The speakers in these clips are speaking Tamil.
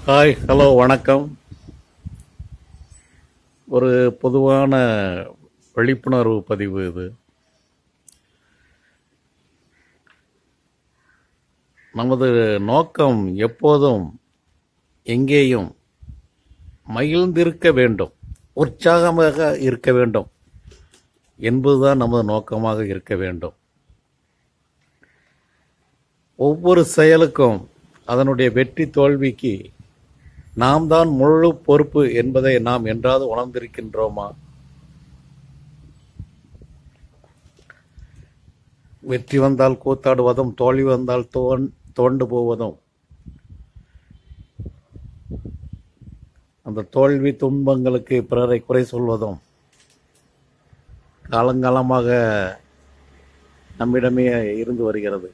ஹாய் ஹலோ வணக்கம் ஒரு பொதுவான விழிப்புணர்வு பதிவு இது நமது நோக்கம் எப்போதும் எங்கேயும் மகிழ்ந்திருக்க வேண்டும் உற்சாகமாக இருக்க வேண்டும் என்பதுதான் நமது நோக்கமாக இருக்க வேண்டும் ஒவ்வொரு செயலுக்கும் அதனுடைய வெற்றி தோல்விக்கு நாம் தான் முழு பொறுப்பு என்பதை நாம் என்றாவது உணர்ந்திருக்கின்றோமா வெற்றி வந்தால் கூத்தாடுவதும் தோல்வி வந்தால் தோன் தோண்டு போவதும் அந்த தோல்வி துன்பங்களுக்கு பிறரை குறை சொல்வதும் காலங்காலமாக நம்மிடமே இருந்து வருகிறது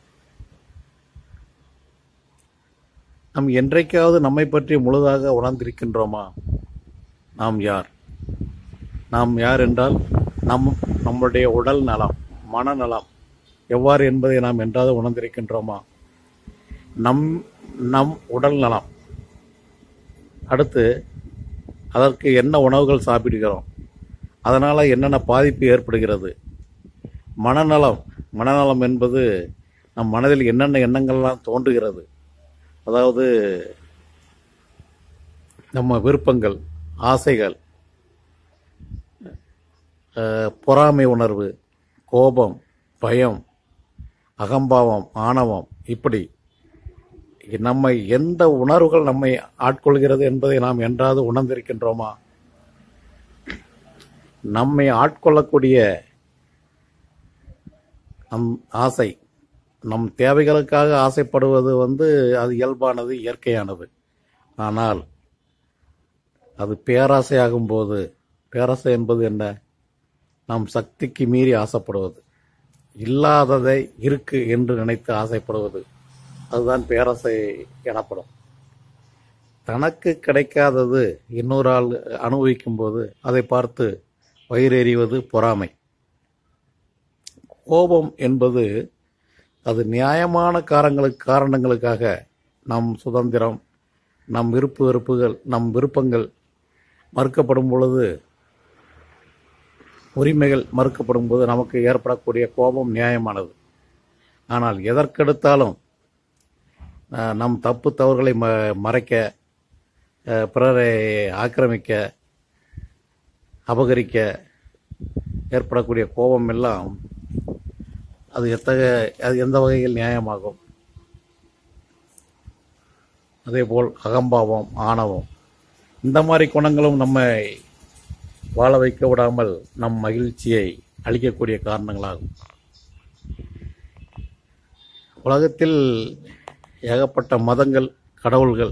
நாம் என்றைக்காவது நம்மை பற்றி முழுதாக உணர்ந்திருக்கின்றோமா நாம் யார் நாம் யார் என்றால் நம் நம்முடைய உடல் நலம் மனநலம் எவ்வாறு என்பதை நாம் என்றாவது உணர்ந்திருக்கின்றோமா நம் நம் உடல் நலம் அடுத்து அதற்கு என்ன உணவுகள் சாப்பிடுகிறோம் அதனால் என்னென்ன பாதிப்பு ஏற்படுகிறது மனநலம் மனநலம் என்பது நம் மனதில் என்னென்ன எண்ணங்கள்லாம் தோன்றுகிறது அதாவது நம்ம விருப்பங்கள் ஆசைகள் அஹ், பொறாமை உணர்வு கோபம் பயம் அகம்பாவம் ஆணவம் இப்படி நம்மை எந்த உணர்வுகள் நம்மை ஆட்கொள்கிறது என்பதை நாம் என்றாவது உணர்ந்திருக்கின்றோமா நம்மை ஆட்கொள்ளக்கூடிய நம் ஆசை நம் தேவைகளுக்காக ஆசைப்படுவது வந்து அது இயல்பானது இயற்கையானது ஆனால் அது பேராசையாகும் போது பேராசை என்பது என்ன நம் சக்திக்கு மீறி ஆசைப்படுவது இல்லாததை இருக்கு என்று நினைத்து ஆசைப்படுவது அதுதான் பேராசை எனப்படும் தனக்கு கிடைக்காதது இன்னொரு ஆள் அனுபவிக்கும் போது அதை பார்த்து வயிறெறிவது பொறாமை கோபம் என்பது அது நியாயமான காரங்களுக்கு காரணங்களுக்காக நம் சுதந்திரம் நம் விருப்பு வெறுப்புகள் நம் விருப்பங்கள் மறுக்கப்படும் பொழுது உரிமைகள் மறுக்கப்படும் போது நமக்கு ஏற்படக்கூடிய கோபம் நியாயமானது ஆனால் எதற்கெடுத்தாலும் அஹ், நம் தப்பு தவறுகளை ம மறைக்க அஹ், பிறரை ஆக்கிரமிக்க அபகரிக்க ஏற்படக்கூடிய கோபம் எல்லாம் அது எத்தகைய அது எந்த வகையில் நியாயமாகும் அதேபோல் அகம்பாவம் ஆணவம் இந்த மாதிரி குணங்களும் நம்மை வாழ வைக்க விடாமல் நம் மகிழ்ச்சியை அளிக்கக்கூடிய காரணங்களாகும் உலகத்தில் ஏகப்பட்ட மதங்கள் கடவுள்கள்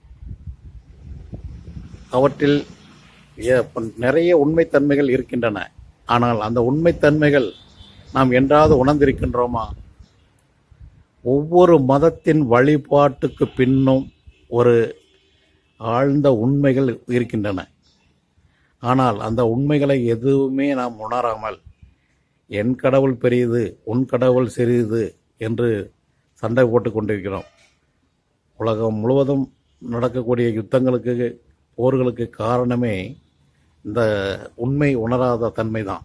அவற்றில் ஏ- நிறைய உண்மைத்தன்மைகள் இருக்கின்றன ஆனால் அந்த உண்மைத்தன்மைகள் நாம் என்றாவது உணர்ந்திருக்கின்றோமா ஒவ்வொரு மதத்தின் வழிபாட்டுக்கு பின்னும் ஒரு ஆழ்ந்த உண்மைகள் இருக்கின்றன ஆனால் அந்த உண்மைகளை எதுவுமே நாம் உணராமல் என் கடவுள் பெரியது உன் கடவுள் சிறியது என்று சண்டை போட்டுக் கொண்டிருக்கிறோம் உலகம் முழுவதும் நடக்கக்கூடிய யுத்தங்களுக்கு போர்களுக்கு காரணமே இந்த உண்மை உணராத தன்மைதான்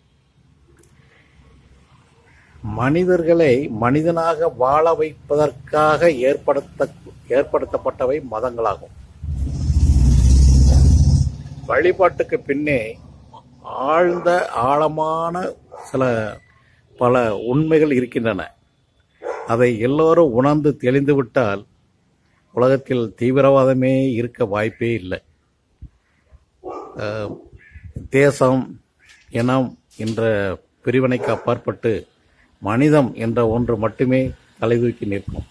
மனிதர்களை மனிதனாக வாழ வைப்பதற்காக ஏற்படுத்த ஏற்படுத்தப்பட்டவை மதங்களாகும் வழிபாட்டுக்கு பின்னே ஆழ்ந்த ஆழமான சில பல உண்மைகள் இருக்கின்றன அதை எல்லோரும் உணர்ந்து தெளிந்து விட்டால் உலகத்தில் தீவிரவாதமே இருக்க வாய்ப்பே இல்லை அஹ், தேசம் இனம் என்ற பிரிவினைக்கு அப்பாற்பட்டு மனிதம் என்ற ஒன்று மட்டுமே தலைதூக்கி நிற்கும்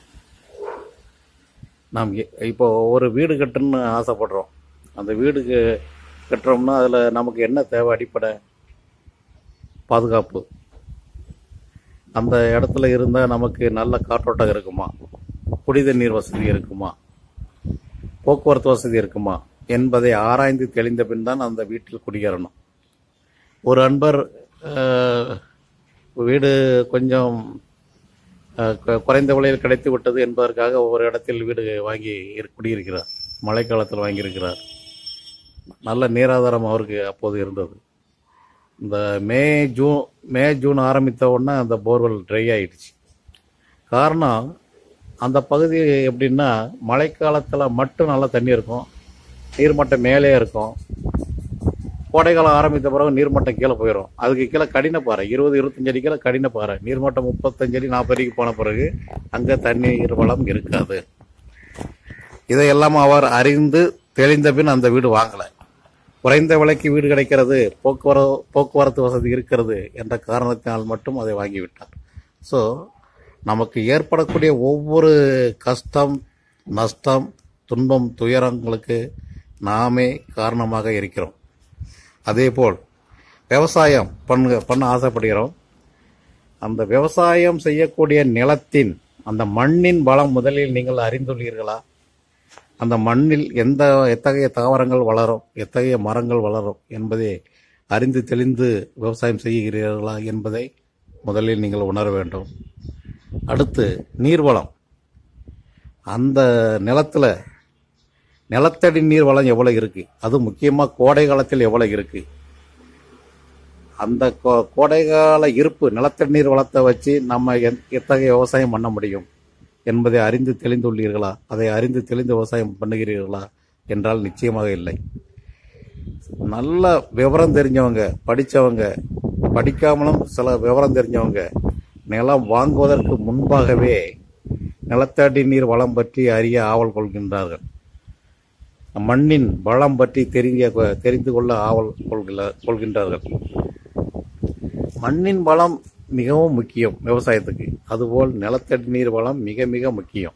நாம் எ- இப்போ ஒரு வீடு கட்டணும்னு ஆசைப்படுறோம் அந்த வீடுக்கு கட்டுறோம்னா அதில் நமக்கு என்ன தேவை அடிப்படை பாதுகாப்பு அந்த இடத்துல இருந்தால் நமக்கு நல்ல காற்றோட்டம் இருக்குமா குடித நீர் வசதி இருக்குமா போக்குவரத்து வசதி இருக்குமா என்பதை ஆராய்ந்து தெளிந்த பின் தான் அந்த வீட்டில் குடியேறணும் ஒரு அன்பர் அஹ், வீடு கொஞ்சம் அஹ், கு- குறைந்த விலையில் கிடைத்து விட்டது என்பதற்காக ஒவ்வொரு இடத்தில் வீடு வாங்கி இரு- குடியிருக்கிறார் மழைக்காலத்தில் வாங்கியிருக்கிறார் நல்ல நீராதாரம் அவருக்கு அப்போது இருந்தது இந்த மே ஜூன் மே ஜூன் ஆரம்பித்த உடனே அந்த போர்வெல் ட்ரை ஆயிடுச்சு காரணம் அந்த பகுதி எப்படின்னா மழைக்காலத்தில் மட்டும் நல்லா தண்ணி இருக்கும் நீர்மட்டம் மேலே இருக்கும் கோடைக்காலம் ஆரம்பித்த பிறகு நீர்மட்டம் கீழே போயிடும் அதுக்கு கீழே கடினப்பாறை இருபது இருபத்தஞ்சு அடி கீழே கடினப்பாறை நீர்மட்டம் முப்பத்தஞ்சு அடி நாற்பது அடிக்கு போன பிறகு அங்கே தண்ணீர் வளம் இருக்காது இதையெல்லாம் அவர் அறிந்து தெளிந்த பின் அந்த வீடு வாங்கலை குறைந்த விலைக்கு வீடு கிடைக்கிறது போக்குவரத்து போக்குவரத்து வசதி இருக்கிறது என்ற காரணத்தினால் மட்டும் அதை வாங்கிவிட்டார் ஸோ நமக்கு ஏற்படக்கூடிய ஒவ்வொரு கஷ்டம் நஷ்டம் துன்பம் துயரங்களுக்கு நாமே காரணமாக இருக்கிறோம் அதேபோல் விவசாயம் பண்ண பண்ண ஆசைப்படுகிறோம் அந்த விவசாயம் செய்யக்கூடிய நிலத்தின் அந்த மண்ணின் வளம் முதலில் நீங்கள் அறிந்துள்ளீர்களா அந்த மண்ணில் எந்த எத்தகைய தாவரங்கள் வளரும் எத்தகைய மரங்கள் வளரும் என்பதை அறிந்து தெளிந்து விவசாயம் செய்கிறீர்களா என்பதை முதலில் நீங்கள் உணர வேண்டும் அடுத்து நீர்வளம் அந்த நிலத்துல நிலத்தடி நீர் வளம் எவ்வளவு இருக்கு அது முக்கியமா கோடை காலத்தில் எவ்வளவு இருக்கு அந்த கோ- கோடைகால இருப்பு நிலத்தடி நீர் வளத்தை வச்சு நம்ம எத்- எத்தகைய விவசாயம் பண்ண முடியும் என்பதை அறிந்து தெளிந்துள்ளீர்களா அதை அறிந்து தெளிந்து விவசாயம் பண்ணுகிறீர்களா என்றால் நிச்சயமாக இல்லை நல்ல விவரம் தெரிஞ்சவங்க படிச்சவங்க படிக்காமலும் சில விவரம் தெரிஞ்சவங்க நிலம் வாங்குவதற்கு முன்பாகவே நிலத்தடி நீர் வளம் பற்றி அறிய ஆவல் கொள்கின்றார்கள் மண்ணின் வளம் பற்றி தெரிஞ்ச தெரிந்து கொள்ள ஆவல் கொள்கிற- கொள்கின்றார்கள் மண்ணின் வளம் மிகவும் முக்கியம் விவசாயத்துக்கு அதுபோல் நிலத்தடி நீர் வளம் மிக மிக முக்கியம்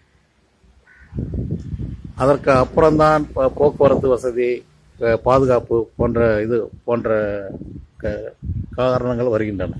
அதற்கு அப்புறம்தான் ப- போக்குவரத்து வசதி அஹ், பாதுகாப்பு போன்ற இது போன்ற க- காரணங்கள் வருகின்றன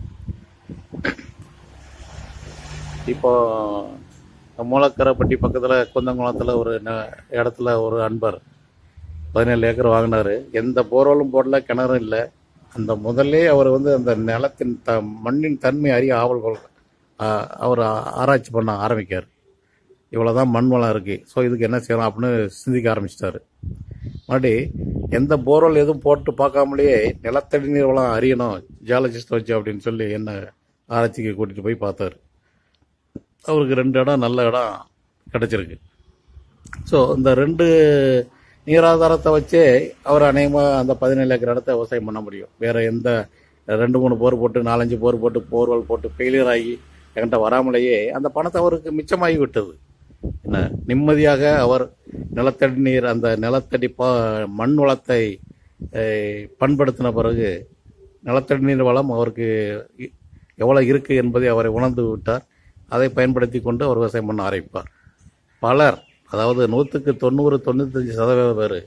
இப்போ மூலக்கரைப்பட்டி பக்கத்தில் குந்தங்குளத்தில் ஒரு ந- இடத்துல ஒரு அன்பர் பதினேழு ஏக்கர் வாங்கினாரு எந்த போர்வெலும் போடல கிணறும் இல்லை அந்த முதல்லே அவர் வந்து அந்த நிலத்தின் த மண்ணின் தன்மை அறிய ஆவல் கொள் ஆ- அவர் ஆ- ஆராய்ச்சி பண்ண ஆரம்பிக்கார் இவ்வளோதான் மண் வளம் இருக்கு ஸோ இதுக்கு என்ன செய்யலாம் அப்படின்னு சிந்திக்க ஆரம்பிச்சிட்டாரு மறுபடி எந்த போர்வெல் எதுவும் போட்டு பார்க்காமலேயே நிலத்தடி நீர் வளம் அறியணும் ஜியாலஜிஸ்ட் வச்சு அப்படின்னு சொல்லி என்ன ஆராய்ச்சிக்கு கூட்டிட்டு போய் பார்த்தாரு அவருக்கு ரெண்டு இடம் நல்ல இடம் கிடைச்சிருக்கு ஸோ இந்த ரெண்டு நீராதாரத்தை வச்சே அவர் அநேகமாக அந்த பதினேழு ஏக்கர் இடத்த விவசாயம் பண்ண முடியும் வேற எந்த ரெண்டு மூணு போர் போட்டு நாலஞ்சு போர் போட்டு போர்வெல் போட்டு ஃபெயிலியர் ஆகி என்கிட்ட வராமலேயே அந்த பணத்தை அவருக்கு மிச்சமாகி விட்டது என்ன நிம்மதியாக அவர் நிலத்தடி நீர் அந்த நிலத்தடி பா மண் வளத்தை அஹ், பண்படுத்தின பிறகு நிலத்தடி நீர் வளம் அவருக்கு இ- எவ்வளவு இருக்கு என்பதை அவரை உணர்ந்து விட்டார் அதை பயன்படுத்தி கொண்டு அவர் விவசாயம் பண்ண ஆரம்பிப்பார் பலர் அதாவது நூற்றுக்கு தொண்ணூறு தொண்ணூத்தஞ்சு சதவீதம் பேர்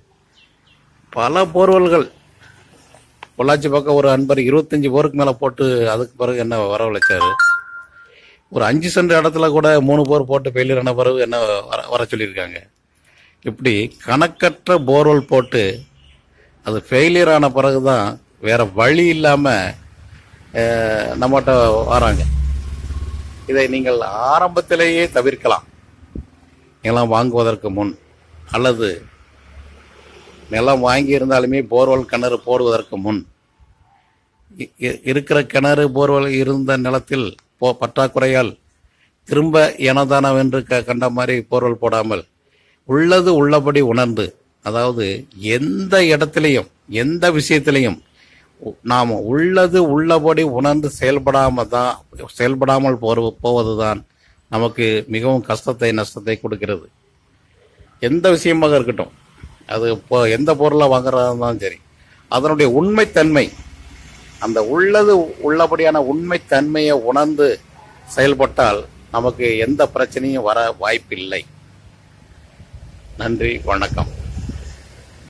பல போர்வல்கள் பொள்ளாச்சி பக்கம் ஒரு அன்பர் இருபத்தஞ்சு போருக்கு மேலே போட்டு அதுக்கு பிறகு என்ன வரவழைச்சாரு ஒரு அஞ்சு சென்ட் இடத்துல கூட மூணு போர் போட்டு ஃபெயிலியர் ஆன பிறகு என்ன வர வர சொல்லியிருக்காங்க இப்படி கணக்கற்ற போர்வெல் போட்டு அது ஃபெயிலியர் ஆன பிறகு தான் வேற வழி இல்லாமல் நம்மகிட்ட வராங்க இதை நீங்கள் ஆரம்பத்திலேயே தவிர்க்கலாம் நிலம் வாங்குவதற்கு முன் அல்லது நிலம் வாங்கி இருந்தாலுமே போர்வெல் கிணறு போடுவதற்கு முன் இ- இ- இருக்கிற கிணறு போர்வெல் இருந்த நிலத்தில் போ பற்றாக்குறையால் திரும்ப எனதானவென்று க கண்ட மாதிரி போர்வெல் போடாமல் உள்ளது உள்ளபடி உணர்ந்து அதாவது எந்த இடத்திலையும் எந்த விஷயத்திலையும் உ- நாம் உள்ளது உள்ளபடி உணர்ந்து செயல்படாம தான் செயல்படாமல் போற போவதுதான் நமக்கு மிகவும் கஷ்டத்தை நஷ்டத்தை கொடுக்கிறது எந்த விஷயமாக இருக்கட்டும் அது இப்போ எந்த பொருளை வாங்குறதா இருந்தாலும் சரி அதனுடைய உண்மைத்தன்மை அந்த உள்ளது உள்ளபடியான உண்மைத்தன்மையை உணர்ந்து செயல்பட்டால் நமக்கு எந்த பிரச்சனையும் வர வாய்ப்பில்லை நன்றி வணக்கம்